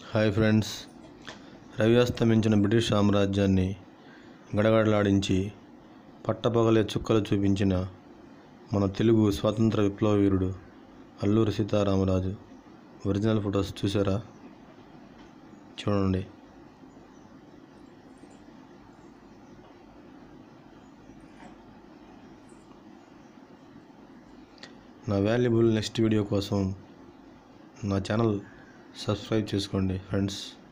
hi friends రవి అస్తమించిన British సామ్రాజ్యాన్ని గడగడలాడించి పట్టపగలే చుక్కలు చూపించిన మన తెలుగు స్వాతంత్ర విప్లవ వీరుడు అల్లూరి సీతారామరాజు ఒరిజినల్ ఫొటోస్ చూసారా చూడండి నా వాల్యుబుల్ నెక్స్ట్ వీడియో కోసం నా ఛానల్ సబ్స్క్రైబ్ చేసుకోండి ఫ్రెండ్స్